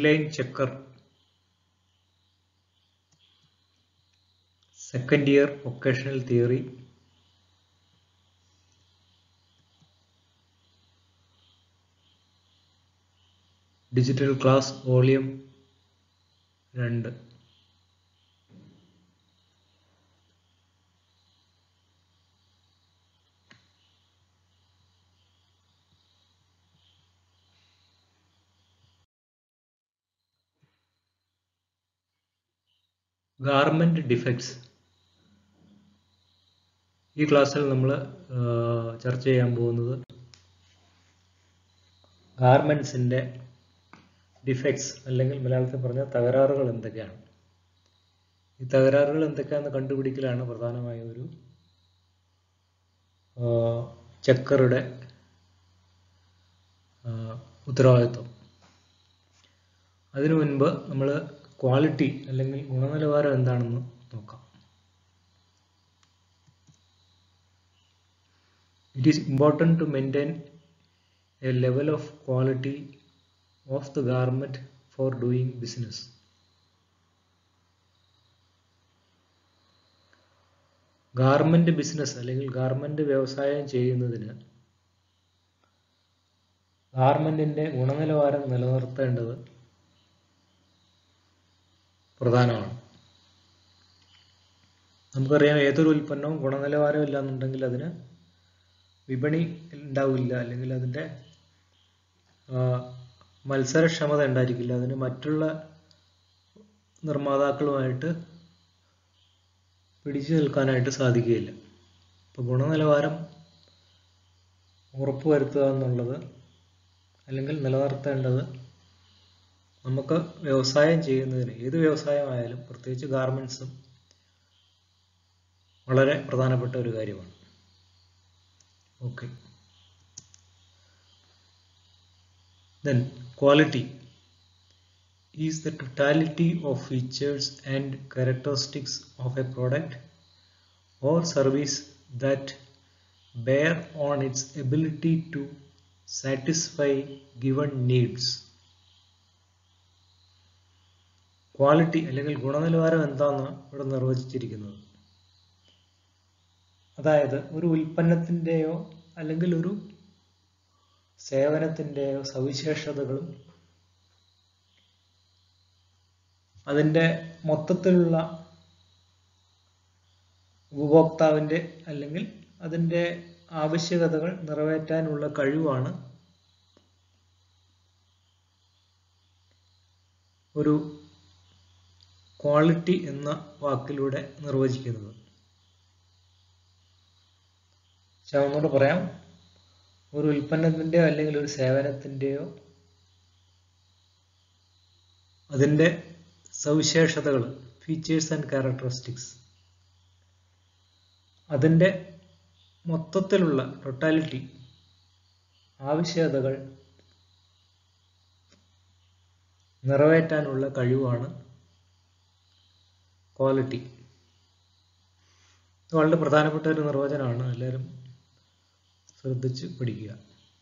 Inline checker second year vocational theory digital class volume രണ്ട് garment defects ഈ ക്ലാസ്സിൽ നമ്മൾ ചർച്ച ചെയ്യാൻ പോകുന്നത് ഗാർമെന്റ്സിന്റെ ഡിഫക്ട്സ് അല്ലെങ്കിൽ മലയാളത്തിൽ പറഞ്ഞ തകരാറുകൾ എന്തൊക്കെയാണ് ഈ തകരാറുകൾ എന്തൊക്കെയാണെന്ന് കണ്ടുപിടിക്കലാണ് പ്രധാനമായ ഒരു ചെക്കറുടെ ഉത്തരവാദിത്വം അതിനു മുൻപ് നമ്മൾ ക്വാളിറ്റി അല്ലെങ്കിൽ ഗുണനിലവാരം എന്താണെന്ന് നോക്കാം it is important to maintain a level of quality of the garment for doing business garment business അല്ലെങ്കിൽ ഗാർമെന്റ് വ്യവസായം ചെയ്യുന്നതിന് ഗാർമെന്റിന്റെ ഗുണനിലവാരം നിലനിർത്തേണ്ടത് പ്രധാനമാണ് നമുക്കറിയാം ഏതൊരു ഉൽപ്പന്നവും ഗുണനിലവാരം ഇല്ല എന്നുണ്ടെങ്കിൽ അതിന് വിപണി ഉണ്ടാവില്ല അല്ലെങ്കിൽ അതിൻ്റെ മത്സരക്ഷമത ഉണ്ടായിരിക്കില്ല അതിന് മറ്റുള്ള നിർമ്മാതാക്കളുമായിട്ട് പിടിച്ചു നിൽക്കാനായിട്ട് സാധിക്കുകയില്ല അപ്പോൾ ഗുണനിലവാരം ഉറപ്പുവരുത്തുക എന്നുള്ളത് അല്ലെങ്കിൽ നിലനിർത്തേണ്ടത് നമുക്ക് വ്യവസായം ചെയ്യുന്നതിന് ഏത് വ്യവസായമായാലും പ്രത്യേകിച്ച് ഗാർമെൻറ്റ്സും വളരെ പ്രധാനപ്പെട്ട ഒരു കാര്യമാണ് okay then quality is the totality of features and characteristics of a product or service that bear on its ability to satisfy given needs. Quality അല്ലെങ്കിൽ ഗുണനിലവാരം എന്താണെന്ന് ഇവിടെ നിർവചിച്ചിരിക്കുന്നത് അതായത് ഒരു ഉൽപ്പന്നത്തിൻ്റെയോ അല്ലെങ്കിൽ ഒരു സേവനത്തിൻ്റെയോ സവിശേഷതകളും അതിൻ്റെ മൊത്തത്തിലുള്ള ഉപഭോക്താവിൻ്റെ അല്ലെങ്കിൽ അതിൻ്റെ ആവശ്യകതകൾ നിറവേറ്റാനുള്ള കഴിവാണ് ഒരു ക്വാളിറ്റി എന്ന വാക്കിലൂടെ നിർവചിക്കുന്നത് ഒന്നുകൂടെ പറയാം ഒരു ഉൽപ്പന്നത്തിൻ്റെയോ അല്ലെങ്കിൽ ഒരു സേവനത്തിൻ്റെയോ അതിൻ്റെ സവിശേഷതകൾ ഫീച്ചേഴ്സ് ആൻഡ് ക്യാരക്ടറിസ്റ്റിക്സ് അതിൻ്റെ മൊത്തത്തിലുള്ള ടൊട്ടാലിറ്റി ആവശ്യകതകൾ നിറവേറ്റാനുള്ള കഴിവാണ് ക്വാളിറ്റി വളരെ പ്രധാനപ്പെട്ട ഒരു നിർവചനമാണ് എല്ലാവരും ശ്രദ്ധിച്ച് പഠിക്കുക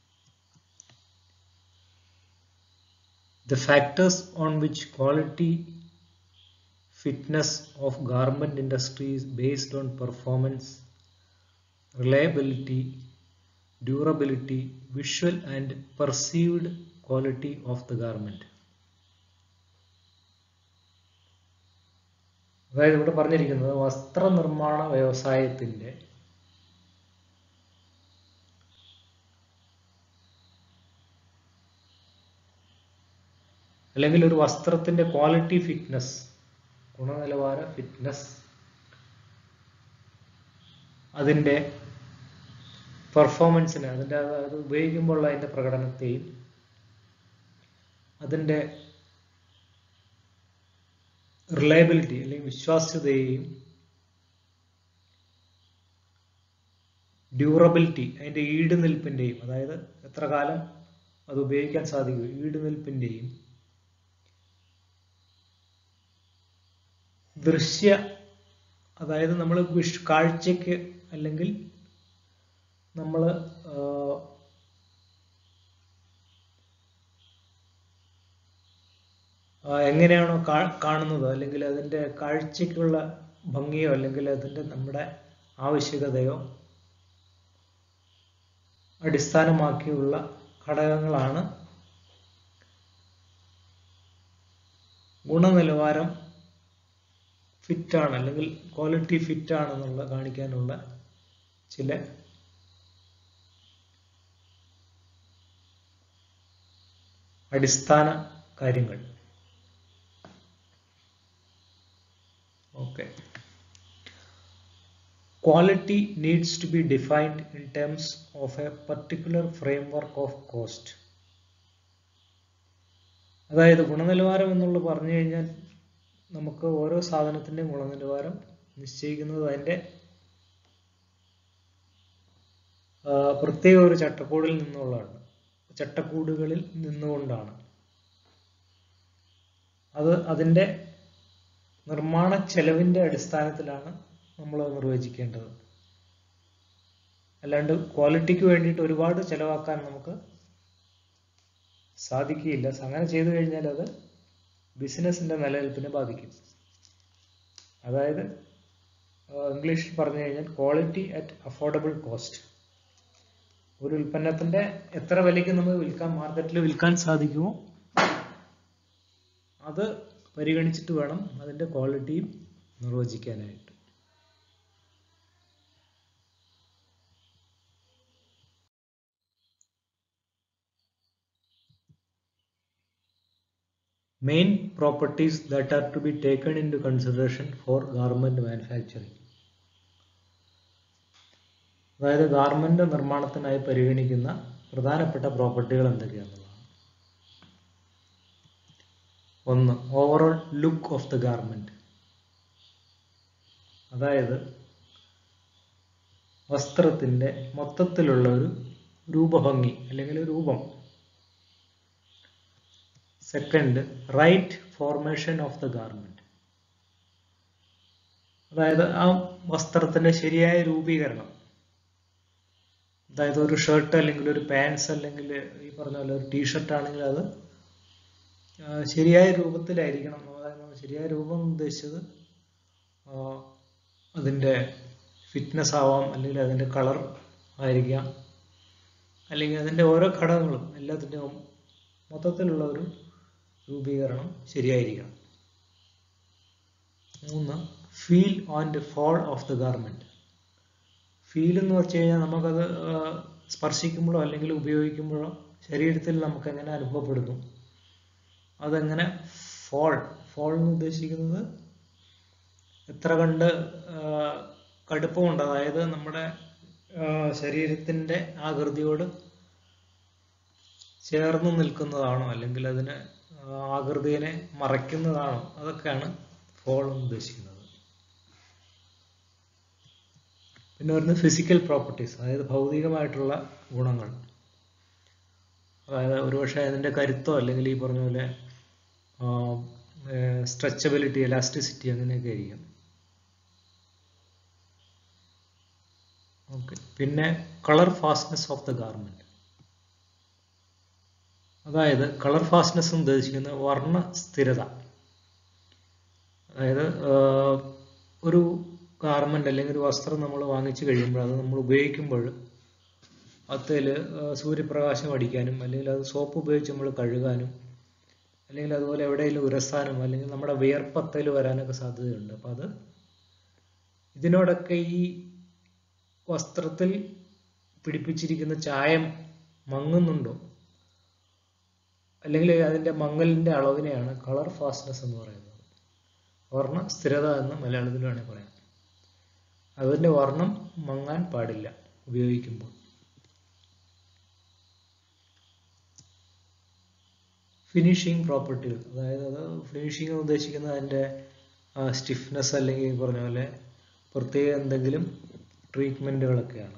The factors on which quality fitness of garment industry is based on performance, reliability, durability, visual and perceived quality of the garment. അതായത് ഇവിടെ പറഞ്ഞിരിക്കുന്നത് വസ്ത്രനിർമ്മാണ വ്യവസായത്തിന്റെ അല്ലെങ്കിൽ ഒരു വസ്ത്രത്തിന്റെ ക്വാളിറ്റി ഫിറ്റ്നസ് ഗുണനിലവാര ഫിറ്റ്നസ് അതിൻ്റെ പെർഫോമൻസിനെ അതിൻ്റെ അത് ഉപയോഗിക്കുമ്പോഴുള്ള അതിൻ്റെ പ്രകടനത്തെയും അതിൻ്റെ റിലയബിലിറ്റി അല്ലെങ്കിൽ വിശ്വാസ്യതയെയും ഡ്യൂറബിലിറ്റി അതിൻ്റെ ഈട് നിൽപ്പിൻ്റെയും അതായത് എത്ര കാലം അത് ഉപയോഗിക്കാൻ സാധിക്കും ഈട് നിൽപ്പിൻ്റെയും ദൃശ്യ അതായത് നമ്മൾ വിഷ് കാഴ്ചയ്ക്ക് അല്ലെങ്കിൽ നമ്മൾ ആ, എങ്ങനെയാണോ കാ- കാണുന്നത് അല്ലെങ്കിൽ അതിൻ്റെ കാഴ്ചയ്ക്കുള്ള ഭംഗിയോ അല്ലെങ്കിൽ അതിൻ്റെ നമ്മുടെ ആവശ്യകതയോ അടിസ്ഥാനമാക്കിയുള്ള ഘടകങ്ങളാണ് ഗുണനിലവാരം ഫിറ്റാണ് അല്ലെങ്കിൽ ക്വാളിറ്റി ഫിറ്റ് ആണെന്നുള്ള കാണിക്കാനുള്ള ചില അടിസ്ഥാന കാര്യങ്ങൾ okay Quality needs to be defined in terms of a particular framework of cost. അതായത് ഗുണനിലവാരം എന്നുള്ള പറഞ്ഞു കഴിഞ്ഞാൽ നമുക്ക് ഓരോ സാധനത്തിൻ്റെയും ഗുണനിലവാരം നിശ്ചയിക്കുന്നത് അതിൻ്റെ ആ, പ്രത്യേക ഒരു ചട്ടക്കൂടിൽ നിന്നുള്ളതാണ് ചട്ടക്കൂടുകളിൽ നിന്നുകൊണ്ടാണ് അത് അതിൻ്റെ നിർമ്മാണ ചെലവിൻ്റെ അടിസ്ഥാനത്തിലാണ് നമ്മൾ നിർവചിക്കേണ്ടത് അല്ലാണ്ട് ക്വാളിറ്റിക്ക് വേണ്ടിയിട്ട് ഒരുപാട് ചെലവാക്കാൻ നമുക്ക് സാധിക്കുകയില്ല അങ്ങനെ ചെയ്തു കഴിഞ്ഞാൽ അത് ബിസിനസിന്റെ നിലനിൽപ്പിനെ ബാധിക്കും അതായത് ഇംഗ്ലീഷിൽ പറഞ്ഞു കഴിഞ്ഞാൽ ക്വാളിറ്റി അറ്റ് അഫോർഡബിൾ കോസ്റ്റ് ഒരു ഉൽപ്പന്നത്തിന്റെ എത്ര വിലയ്ക്ക് നമുക്ക് വിൽക്കാൻ മാർക്കറ്റിൽ വിൽക്കാൻ സാധിക്കുമോ അത് പരിഗണിച്ചിട്ട് വേണം അതിന്റെ ക്വാളിറ്റിയും നിർവചിക്കാനായിട്ട് main properties that are to be taken into consideration for garment manufacturing അതായത് ഗാർമെന്റ് നിർമ്മാണത്തിനായി പരിഗണിക്കുന്ന പ്രധാനപ്പെട്ട പ്രോപ്പർട്ടികൾ എന്തൊക്കെയാണെന്നുള്ളതാണ് ഒന്ന് overall look of the garment അതായത് വസ്ത്രത്തിന്റെ മൊത്തത്തിലുള്ള ഒരു രൂപഭംഗി അല്ലെങ്കിൽ രൂപം second right formation of the garment അതായത് ആ വസ്ത്രത്തിന്റെ ശരിയായ രൂപീകരണം അതായത് ഒരു ഷർട്ട് അല്ലെങ്കിൽ ഒരു പാൻസ് അല്ലെങ്കിൽ ഈ പറഞ്ഞ പോലെ ഒരു ടീഷർട്ട് ആണെങ്കിൽ അത് ആ, ശരിയായ രൂപത്തിലായിരിക്കണം അതായത് ശരിയായ രൂപം എന്ന് ഉദ്ദേശിച്ചത് ആ, അതിന്റെ ഫിറ്റ്നസ് ആവാം അല്ലെങ്കിൽ അതിന്റെ കളർ ആയിരിക്കാം അല്ലെങ്കിൽ അതിന്റെ ഓരോ ഘടകങ്ങളും എല്ലാത്തിൻ്റെയും മൊത്തത്തിലുള്ള ഒരു രൂപീകരണം ശരിയായിരിക്കണം മൂന്ന് feel on the fall of the garment feel എന്ന് വെച്ച് കഴിഞ്ഞാൽ നമുക്കത് ആ, സ്പർശിക്കുമ്പോഴോ അല്ലെങ്കിൽ ഉപയോഗിക്കുമ്പോഴോ ശരീരത്തിൽ നമുക്ക് എങ്ങനെ അനുഭവപ്പെടുന്നു അതെങ്ങനെ ഫോൾ ഫോൾ എന്ന് ഉദ്ദേശിക്കുന്നത് എത്ര കണ്ട് ആ, കടുപ്പമുണ്ട് അതായത് നമ്മുടെ ആ, ശരീരത്തിന്റെ ആകൃതിയോട് ചേർന്ന് നിൽക്കുന്നതാണോ അല്ലെങ്കിൽ അതിന് ആ, ആകൃതിയെ മറയ്ക്കുന്നതാണോ അതൊക്കെയാണ് ഫോൾ എന്ന് ഉദ്ദേശിക്കുന്നത് പിന്നെ വരുന്നത് ഫിസിക്കൽ പ്രോപ്പർട്ടീസ് അതായത് ഭൗതികമായിട്ടുള്ള ഗുണങ്ങൾ അതായത് ഒരുപക്ഷെ അതിന്റെ കരുത്തോ അല്ലെങ്കിൽ ഈ പറഞ്ഞ പോലെ സ്ട്രെച്ചബിലിറ്റി എലാസ്റ്റിസിറ്റി അങ്ങനെയൊക്കെ ആയിരിക്കും ഓക്കെ പിന്നെ colour fastness of the garment അതായത് കളർ ഫാസ്റ്റ്നെസ് എന്ന് ഉദ്ദേശിക്കുന്നത് വർണ്ണ സ്ഥിരത അതായത് ആഹ്, ഒരു ഗാർമെന്റ് അല്ലെങ്കിൽ ഒരു വസ്ത്രം നമ്മൾ വാങ്ങിച്ചു കഴിയുമ്പോൾ അത് നമ്മൾ ഉപയോഗിക്കുമ്പോൾ അതിൽ സൂര്യപ്രകാശം അടിക്കാനും അല്ലെങ്കിൽ അത് സോപ്പ് ഉപയോഗിച്ച് നമ്മൾ കഴുകാനും അല്ലെങ്കിൽ അതുപോലെ എവിടെയെങ്കിലും ഉരസാനും അല്ലെങ്കിൽ നമ്മുടെ വിയർപ്പത്തയിൽ വരാനൊക്കെ സാധ്യതയുണ്ട് അപ്പം അത് ഇതിനോടൊക്കെ ഈ വസ്ത്രത്തിൽ പിടിപ്പിച്ചിരിക്കുന്ന ചായം മങ്ങുന്നുണ്ടോ അല്ലെങ്കിൽ അതിന്റെ മങ്ങലിന്റെ അളവിനെയാണ് കളർ ഫാസ്റ്റ്നെസ് എന്ന് പറയുന്നത് വർണ്ണ സ്ഥിരത എന്ന് മലയാളത്തിൽ വേണേൽ പറയാം അതിന്റെ വർണ്ണം മങ്ങാൻ പാടില്ല ഉപയോഗിക്കുമ്പോൾ ഫിനിഷിംഗ് പ്രോപ്പർട്ടികൾ അതായത് അത് ഫിനിഷിംഗ് എന്ന് ഉദ്ദേശിക്കുന്നത് അതിന്റെ സ്റ്റിഫ്നെസ് അല്ലെങ്കിൽ ഈ പറഞ്ഞ പോലെ പ്രത്യേക എന്തെങ്കിലും ട്രീറ്റ്മെന്റുകളൊക്കെയാണ്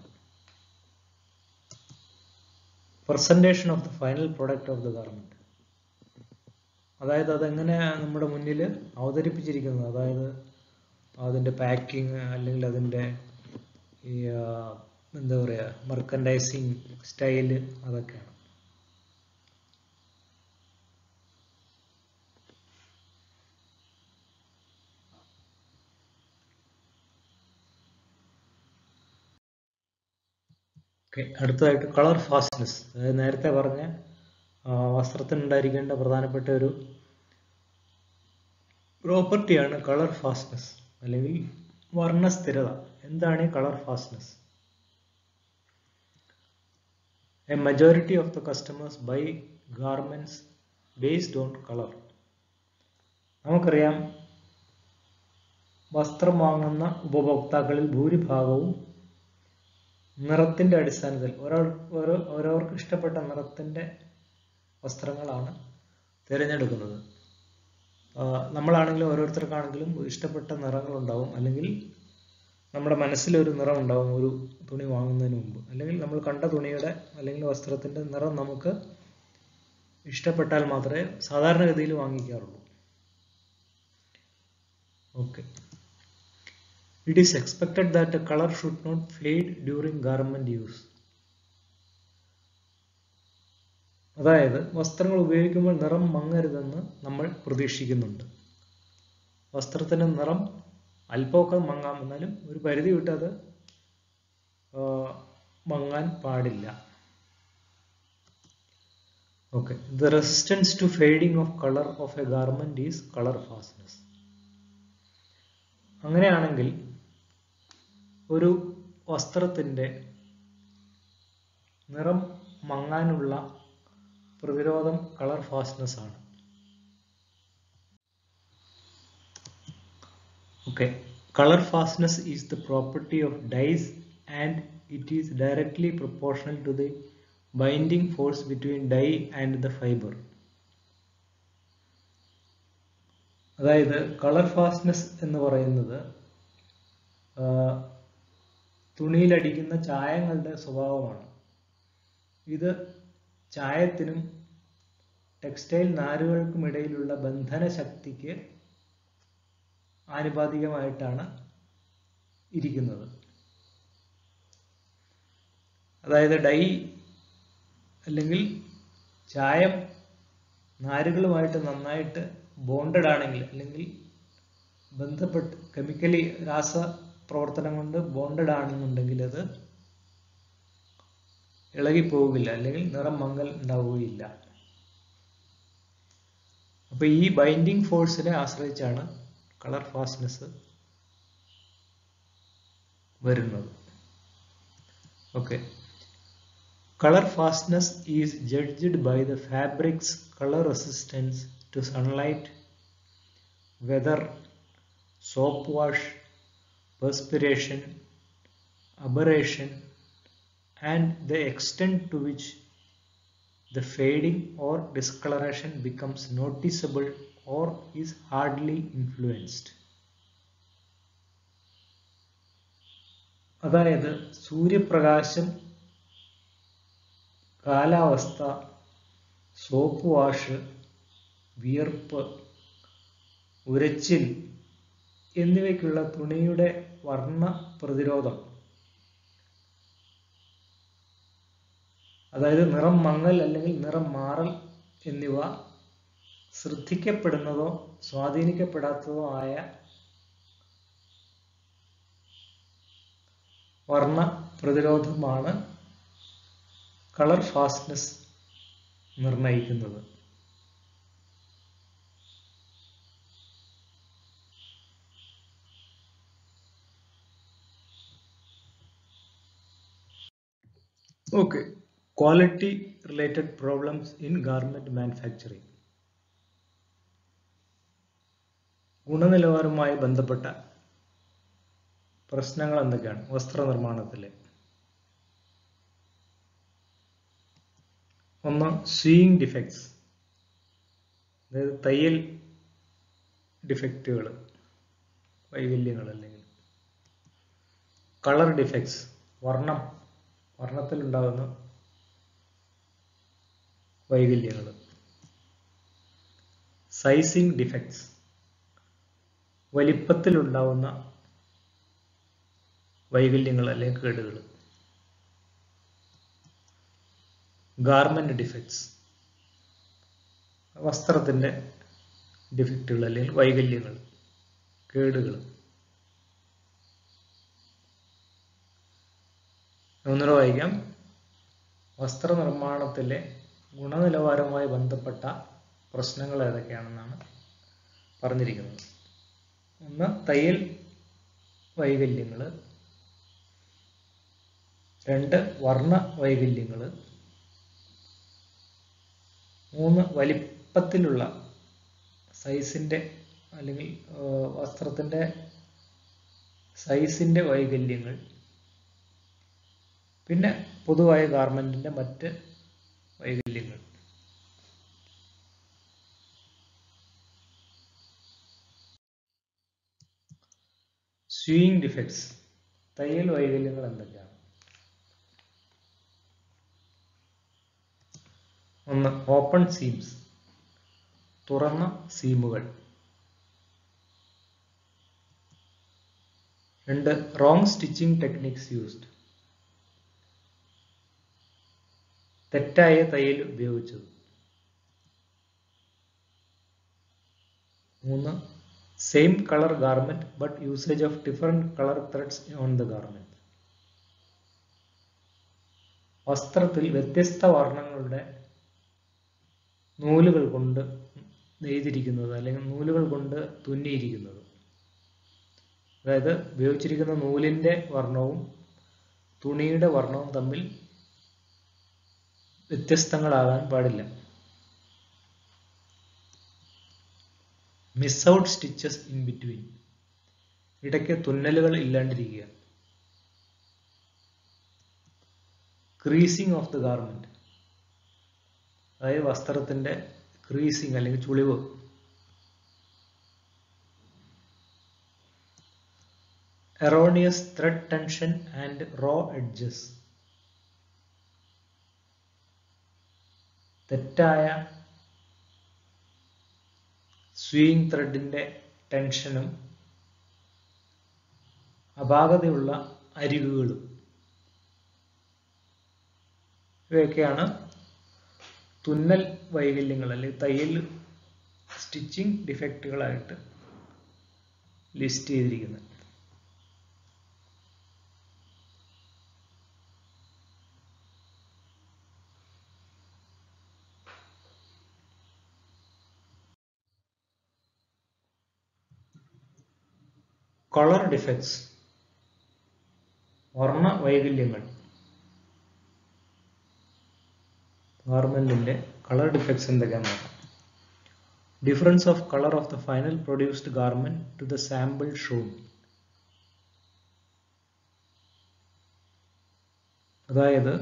presentation of the final product of the garment അതായത് അതെങ്ങനെ നമ്മുടെ മുന്നിൽ അവതരിപ്പിച്ചിരിക്കുന്നത് അതായത് അതിന്റെ പാക്കിങ് അല്ലെങ്കിൽ അതിന്റെ ഈ ആ, എന്താ പറയാ മെർക്കൻഡൈസിങ് സ്റ്റൈല് അതൊക്കെയാണ് ഓക്കെ അടുത്തതായിട്ട് കളർ ഫാസ്റ്റ്നെസ് അതായത് നേരത്തെ പറഞ്ഞ വസ്ത്രത്തിനുണ്ടായിരിക്കേണ്ട പ്രധാനപ്പെട്ട ഒരു പ്രോപ്പർട്ടിയാണ് കളർ ഫാസ്റ്റ്നെസ് അല്ലെങ്കിൽ വർണ്ണസ്ഥിരത എന്താണ് ഈ colour fastness a majority of the customers buy garments based on colour നമുക്കറിയാം വസ്ത്രം വാങ്ങുന്ന ഉപഭോക്താക്കളിൽ ഭൂരിഭാഗവും നിറത്തിന്റെ അടിസ്ഥാനത്തിൽ ഒരാൾ ഓരോ ഓരോർക്ക് ഇഷ്ടപ്പെട്ട നിറത്തിന്റെ വസ്ത്രങ്ങളാണ് തിരഞ്ഞെടുക്കുന്നത് നമ്മളാണെങ്കിലും ഓരോരുത്തർക്കാണെങ്കിലും ഇഷ്ടപ്പെട്ട നിറങ്ങളുണ്ടാവും അല്ലെങ്കിൽ നമ്മുടെ മനസ്സിലൊരു നിറം ഉണ്ടാവും ഒരു തുണി വാങ്ങുന്നതിന് മുമ്പ് അല്ലെങ്കിൽ നമ്മൾ കണ്ട തുണിയുടെ അല്ലെങ്കിൽ വസ്ത്രത്തിന്റെ നിറം നമുക്ക് ഇഷ്ടപ്പെട്ടാൽ മാത്രമേ സാധാരണഗതിയിൽ വാങ്ങിക്കാറുള്ളൂ okay it is expected that a colour should not fade during garment use അതായത് വസ്ത്രങ്ങൾ ഉപയോഗിക്കുമ്പോൾ നിറം മങ്ങരുതെന്ന് നമ്മൾ പ്രതീക്ഷിക്കുന്നുണ്ട് വസ്ത്രത്തിന്റെ നിറം അല്പമൊക്കെ മങ്ങാം എന്നാലും ഒരു പരിധി വിട്ട് അത് മങ്ങാൻ പാടില്ല okay the resistance to fading of colour of a garment is colour fastness അങ്ങനെയാണെങ്കിൽ ഒരു വസ്ത്രത്തിന്റെ നിറം മങ്ങാനുള്ള പ്രതിരോധം കളർ ഫാസ്റ്റ്നെസ് ആണ് okay color fastness is the property of dyes and it is directly proportional to the binding force between dye and the fiber അതായത് colour fastness എന്ന് പറയുന്നത് തുണിയിലടിക്കുന്ന ചായങ്ങളുടെ സ്വഭാവമാണ് ഇത് ചായത്തിനും ടെക്സ്റ്റൈൽ നാരുകൾക്കും ഇടയിലുള്ള ബന്ധന ശക്തിക്ക് ആനുപാതികമായിട്ടാണ് ഇരിക്കുന്നത് അതായത് ഡൈ അല്ലെങ്കിൽ ചായം നാരുകളുമായിട്ട് നന്നായിട്ട് ബോണ്ടഡ് ആണെങ്കിൽ അല്ലെങ്കിൽ ബന്ധപ്പെട്ട് കെമിക്കലി രാസ പ്രവർത്തനം കൊണ്ട് ബോണ്ടഡ് ആണെന്നുണ്ടെങ്കിൽ അത് ഇളകിപ്പോകില്ല അല്ലെങ്കിൽ നിറം മങ്ങൽ ഉണ്ടാവുകയില്ല അപ്പൊ ഈ ബൈൻഡിങ് ഫോഴ്സിനെ ആശ്രയിച്ചാണ് കളർ ഫാസ്റ്റ്നെസ് വരുന്നത് okay colour fastness is judged by the fabrics colour resistance to sunlight weather soap wash perspiration abrasion and the extent to which the fading or discoloration becomes noticeable or is hardly influenced. അതായത് സൂര്യപ്രകാശം കാലാവസ്ഥ soap wash വിയർപ്പ് ഉരച്ചിൽ എന്നിവയ്ക്കുള്ള തുണിയുടെ വർണ്ണ പ്രതിരോധം അതായത് നിറം മങ്ങൽ അല്ലെങ്കിൽ നിറം മാറൽ എന്നിവ ശ്രദ്ധിക്കപ്പെടുന്നതോ സ്വാധീനിക്കപ്പെടാത്തതോ ആയ വർണ്ണ പ്രതിരോധമാണ് കളർ ഫാസ്റ്റ്നെസ് നിർണയിക്കുന്നത് okay quality related problems in garment manufacturing ഗുണനിലവാരവുമായി ബന്ധപ്പെട്ട പ്രശ്നങ്ങൾ എന്തൊക്കെയാണ് വസ്ത്രനിർമ്മാണത്തിലെ ഒന്ന് സ്വീയിങ് ഡിഫക്ട്സ് അതായത് തയ്യൽ ഡിഫക്റ്റുകൾ വൈകല്യങ്ങൾ അല്ലെങ്കിൽ കളർ ഡിഫക്ട്സ് വർണ്ണം വർണ്ണത്തിൽ ഉണ്ടാകുന്ന വൈകല്യങ്ങൾ സൈസിങ് ഡിഫക്ട്സ് വലിപ്പത്തിലുണ്ടാവുന്ന വൈകല്യങ്ങൾ അല്ലെങ്കിൽ കേടുകൾ ഗാർമെന്റ് ഡിഫക്ട്സ് വസ്ത്രത്തിന്റെ ഡിഫക്റ്റുകൾ അല്ലെങ്കിൽ വൈകല്യങ്ങൾ കേടുകൾ ഒന്നുകൂടെ വായിക്കാം വസ്ത്രനിർമ്മാണത്തിലെ ഗുണനിലവാരവുമായി ബന്ധപ്പെട്ട പ്രശ്നങ്ങൾ ഏതൊക്കെയാണെന്നാണ് പറഞ്ഞിരിക്കുന്നത് ഒന്ന് തയ്യൽ വൈകല്യങ്ങൾ രണ്ട് വർണ്ണ വൈകല്യങ്ങൾ മൂന്ന് വലിപ്പത്തിലുള്ള സൈസിൻ്റെ അല്ലെങ്കിൽ വസ്ത്രത്തിൻ്റെ സൈസിൻ്റെ വൈകല്യങ്ങൾ പിന്നെ പൊതുവായ ഗാർമെൻറ്റിൻ്റെ മറ്റ് വൈകല്യങ്ങൾ സ്വിയിങ് ഡിഫക്ട്സ് തയ്യൽ വൈകല്യങ്ങൾ എന്തൊക്കെയാണ് ഒന്ന് ഓപ്പൺ സീംസ് തുറന്ന സീമുകൾ രണ്ട് റോങ് സ്റ്റിച്ചിങ് ടെക്നിക്സ് യൂസ്ഡ് തെറ്റായ തയ്യൽ ഉപയോഗിച്ചത് മൂന്ന് same colour garment but usage of different colour threads on the garment വസ്ത്രത്തിൽ വ്യത്യസ്ത വർണ്ണങ്ങളുടെ നൂലുകൾ കൊണ്ട് നെയ്തിരിക്കുന്നത് അല്ലെങ്കിൽ നൂലുകൾ കൊണ്ട് തുന്നിയിരിക്കുന്നത് അതായത് ഉപയോഗിച്ചിരിക്കുന്ന നൂലിൻ്റെ വർണ്ണവും തുണിയുടെ വർണ്ണവും തമ്മിൽ വ്യത്യസ്തങ്ങളാകാൻ പാടില്ല miss out stitches in between ഇടയ്ക്ക് തുന്നലുകൾ ഇല്ലാണ്ടിരിക്കുക ക്രീസിംഗ് ഓഫ് ദ ഗാർമെന്റ് അതായത് വസ്ത്രത്തിന്റെ ക്രീസിംഗ് അല്ലെങ്കിൽ ചുളിവ് erroneous thread tension and raw edges തെറ്റായ സ്വീയിങ് ത്രെഡിന്റെ ടെൻഷനും അപാകതയുള്ള അരികുകളും ഇവയൊക്കെയാണ് തുന്നൽ വൈകല്യങ്ങൾ അല്ലെങ്കിൽ തയ്യൽ സ്റ്റിച്ചിങ് ഡിഫക്റ്റുകളായിട്ട് ലിസ്റ്റ് ചെയ്തിരിക്കുന്നത് കളർ ഡിഫക്ട്സ് വർണ്ണ വൈകല്യങ്ങൾ ഗാർമെന്റിന്റെ കളർ ഡിഫക്ട്സ് എന്തൊക്കെയാണെന്ന് നോക്കാം difference of colour of the final produced garment to the sample shown അതായത്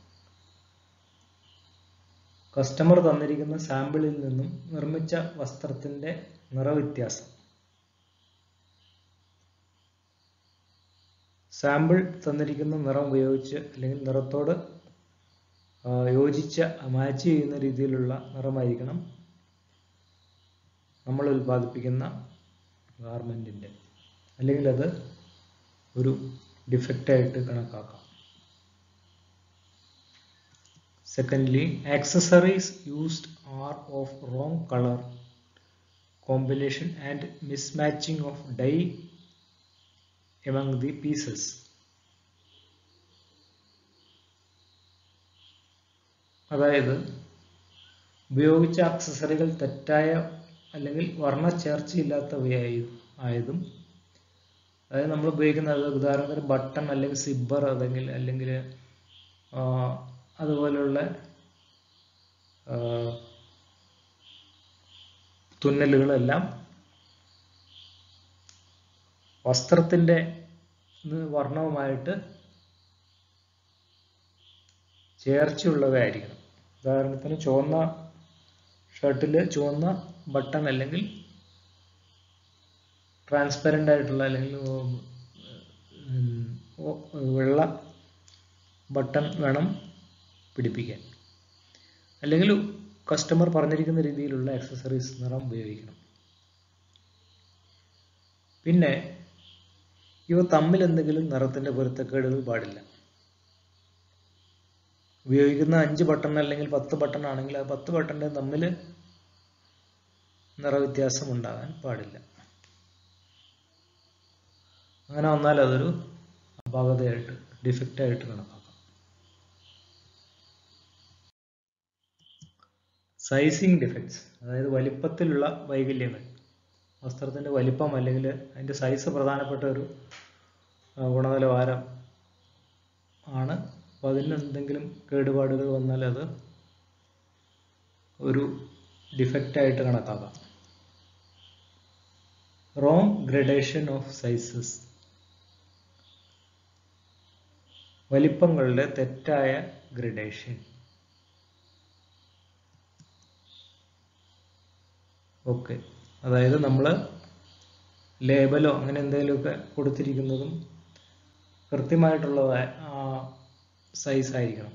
കസ്റ്റമർ തന്നിരിക്കുന്ന സാമ്പിളിൽ നിന്നും നിർമ്മിച്ച വസ്ത്രത്തിന്റെ നിറവ്യത്യാസം സാമ്പിൾ തന്നിരിക്കുന്ന നിറം ഉപയോഗിച്ച് അല്ലെങ്കിൽ നിറത്തോട് യോജിച്ച മാച്ച് ചെയ്യുന്ന രീതിയിലുള്ള നിറമായിരിക്കണം നമ്മൾ ഉൽപ്പാദിപ്പിക്കുന്ന ഗാർമെൻറ്റിൻ്റെ അല്ലെങ്കിൽ അത് ഒരു ഡിഫക്റ്റായിട്ട് കണക്കാക്കാം secondly accessories used are of wrong colour combination and mismatching of dye among the pieces. അതായത് ഉപയോഗിച്ച അക്സസറികൾ തെറ്റായ അല്ലെങ്കിൽ വർണ്ണ ചേർച്ചയില്ലാത്തവയായി ആയതും അതായത് നമ്മൾ ഉപയോഗിക്കുന്ന ഉദാഹരണത്തിന് ബട്ടൺ അല്ലെങ്കിൽ സിബ്ബർ അല്ലെങ്കിൽ അല്ലെങ്കിൽ അതുപോലുള്ള തുന്നലുകളെല്ലാം വസ്ത്രത്തിൻ്റെ വർണ്ണവുമായിട്ട് ചേർച്ചയുള്ളവയായിരിക്കണം ഉദാഹരണത്തിന് ചുവന്ന ഷർട്ടിൽ ചുവന്ന ബട്ടൺ അല്ലെങ്കിൽ ട്രാൻസ്പെറൻ്റ് ആയിട്ടുള്ള അല്ലെങ്കിൽ വെള്ള ബട്ടൺ വേണം പിടിപ്പിക്കാൻ അല്ലെങ്കിൽ കസ്റ്റമർ പറഞ്ഞിരിക്കുന്ന രീതിയിലുള്ള ആക്സസറീസ് നിറം ഉപയോഗിക്കണം പിന്നെ ഇവ തമ്മിൽ എന്തെങ്കിലും നിറത്തിന്റെ പൊരുത്തക്കേടുകൾ പാടില്ല ഉപയോഗിക്കുന്ന അഞ്ച് ബട്ടൺ അല്ലെങ്കിൽ പത്ത് ബട്ടൺ ആണെങ്കിൽ ആ പത്ത് ബട്ടൻ്റെ തമ്മിൽ നിറവ്യത്യാസം ഉണ്ടാകാൻ പാടില്ല അങ്ങനെ വന്നാൽ അതൊരു അപാകതയായിട്ട് ഡിഫക്റ്റായിട്ട് കണക്കാക്കാം സൈസിങ് ഡിഫക്ട്സ് അതായത് വലിപ്പത്തിലുള്ള വൈകല്യങ്ങൾ വസ്ത്രത്തിൻ്റെ വലിപ്പം അല്ലെങ്കിൽ അതിൻ്റെ സൈസ് പ്രധാനപ്പെട്ട ഒരു ആ, ഗുണനിലവാരം ആണ് അപ്പോൾ അതിന് എന്തെങ്കിലും കേടുപാടുകൾ വന്നാൽ അത് ഒരു ഡിഫക്റ്റായിട്ട് കണക്കാക്കാം റോങ് ഗ്രഡേഷൻ ഓഫ് സൈസസ് വലിപ്പങ്ങളുടെ തെറ്റായ ഗ്രഡേഷൻ ഓക്കെ അതായത് നമ്മൾ ലേബലോ അങ്ങനെ എന്തെങ്കിലുമൊക്കെ കൊടുത്തിരിക്കുന്നതും കൃത്യമായിട്ടുള്ള സൈസ് ആയിരിക്കണം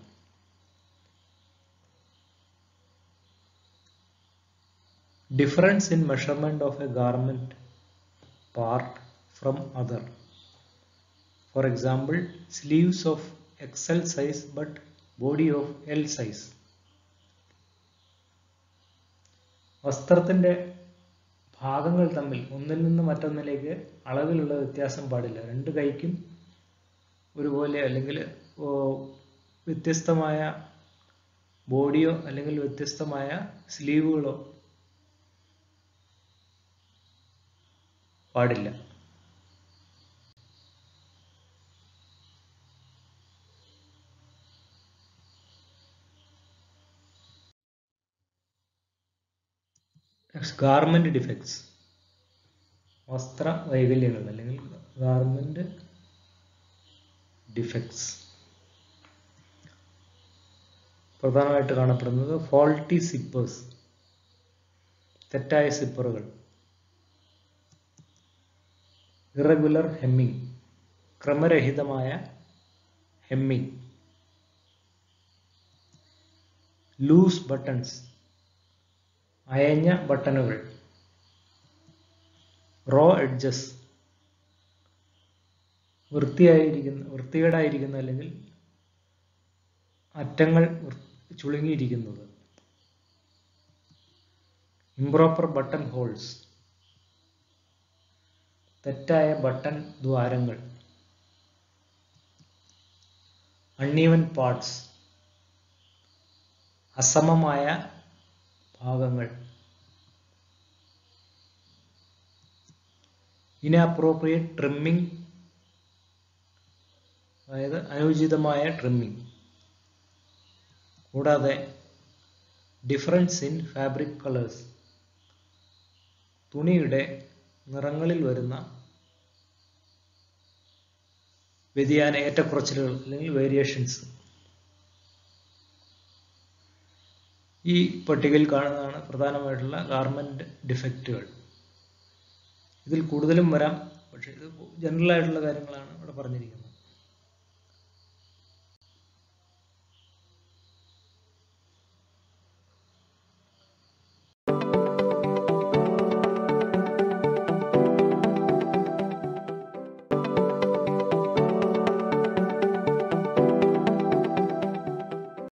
difference in measurement of a garment part from other for example sleeves of XL size but body of L size വസ്ത്രത്തിന്റെ ഭാഗങ്ങൾ തമ്മിൽ ഒന്നിൽ നിന്ന് മറ്റൊന്നിലേക്ക് അളവിലുള്ള വ്യത്യാസം പാടില്ല രണ്ട് കൈക്കും ഒരുപോലെ അല്ലെങ്കിൽ ഓ, വ്യത്യസ്തമായ ബോഡിയോ അല്ലെങ്കിൽ വ്യത്യസ്തമായ സ്ലീവുകളോ പാടില്ല ഗാർമെന്റ് ഡിഫക്ട്സ് വസ്ത്ര വൈകല്യങ്ങൾ അല്ലെങ്കിൽ ഗാർമെന്റ് ഡിഫക്ട്സ് പ്രധാനമായിട്ട് കാണപ്പെടുന്നത് ഫോൾട്ടി സിപ്പേഴ്സ് തെറ്റായ സിപ്പറുകൾ ഇറഗുലർ ഹെമ്മിങ് ക്രമരഹിതമായ ഹെമ്മിങ് ലൂസ് ബട്ടൺസ് അയഞ്ഞ ബട്ടണുകൾ റോ എഡ്ജസ് വൃത്തിയായിരിക്കുന്ന വൃത്തികേടായിരിക്കുന്ന അല്ലെങ്കിൽ അറ്റങ്ങൾ വൃ- ചുളുങ്ങിയിരിക്കുന്നത് ഇംപ്രോപ്പർ ബട്ടൺ ഹോൾസ് തെറ്റായ ബട്ടൺ ദ്വാരങ്ങൾ അൺഈവൻ പാർട്സ് അസമമായ ഭാഗങ്ങൾ ഇനഅപ്രോപ്രിയേറ്റ് ട്രിമ്മിങ് അതായത് അനുചിതമായ ട്രിമ്മിങ് കൂടാതെ ഡിഫറൻസ് ഇൻ ഫാബ്രിക് കളേഴ്സ് തുണിയുടെ നിറങ്ങളിൽ വരുന്ന വ്യതിയാന ഏറ്റക്കുറച്ചിലുകൾ അല്ലെങ്കിൽ വേരിയേഷൻസ് ഈ പട്ടികയിൽ കാണുന്നതാണ് പ്രധാനമായിട്ടുള്ള ഗാർമെന്റ് ഡിഫക്റ്റുകൾ ഇതിൽ കൂടുതലും വരാം പക്ഷേ ഇത് ജനറൽ ആയിട്ടുള്ള കാര്യങ്ങളാണ് ഇവിടെ പറഞ്ഞിരിക്കുന്നത്